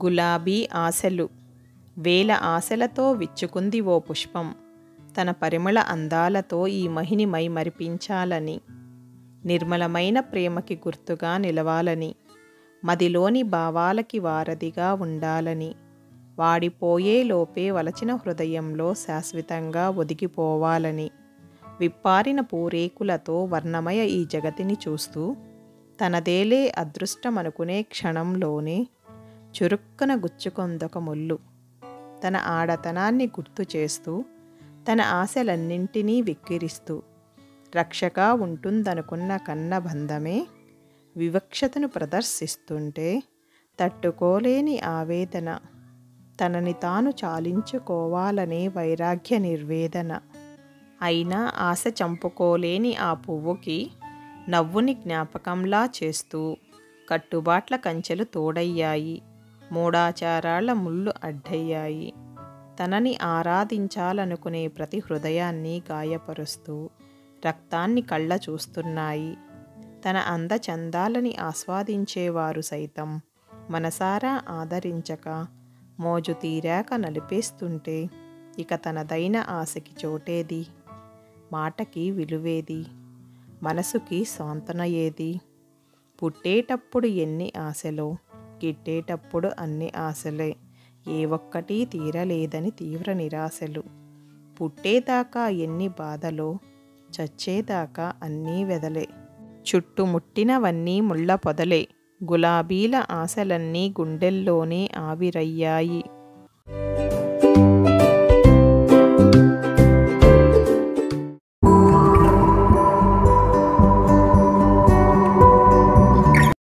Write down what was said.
గులాబీ ఆశలు వేల ఆశలతో విచ్చుకుంది ఓ పుష్పం తన పరిమళ అందాలతో ఈ మహిని మై మరిపించాలని నిర్మలమైన ప్రేమకి గుర్తుగా నిలవాలని మదిలోని భావాలకి వారధిగా ఉండాలని వాడిపోయే లోపే వలచిన హృదయంలో శాశ్వతంగా ఒదిగిపోవాలని విప్పారిన పూరేకులతో వర్ణమయ ఈ జగతిని చూస్తూ తనదేలే అదృష్టమనుకునే క్షణంలోనే చురుక్కన గుచ్చుకొందొక ముళ్ళు తన ఆడతనాన్ని గుర్తు చేస్తూ తన ఆశలన్నింటినీ వెక్కిరిస్తూ రక్షగా ఉంటుందనుకున్న కన్న బంధమే వివక్షతను ప్రదర్శిస్తుంటే తట్టుకోలేని ఆవేదన తనని తాను చాలించుకోవాలనే వైరాగ్య నిర్వేదన అయినా ఆశ చంపుకోలేని ఆ పువ్వుకి నవ్వుని జ్ఞాపకంలా చేస్తూ కట్టుబాట్ల కంచెలు తోడయ్యాయి మూడాచారాల ముళ్ళు అడ్డయ్యాయి తనని ఆరాధించాలనుకునే ప్రతి హృదయాన్ని గాయపరుస్తూ రక్తాన్ని కళ్ళ చూస్తున్నాయి తన అందచందాలని ఆస్వాదించేవారు సైతం మనసారా ఆదరించక మోజు తీరాక నలిపేస్తుంటే ఇక తనదైన ఆశకి చోటేది మాటకి విలువేది మనసుకి సాంతన ఏది పుట్టేటప్పుడు ఎన్ని ఆశలో గిట్టేటప్పుడు అన్ని ఆశలే ఏ ఒక్కటి తీరలేదని తీవ్ర నిరాశలు పుట్టేదాకా ఎన్ని బాధలో చచ్చేదాకా అన్నీ వెదలే చుట్టుముట్టినవన్నీ ముళ్ళ పొదలే గులాబీల ఆశలన్నీ గుండెల్లోనే ఆవిరయ్యాయి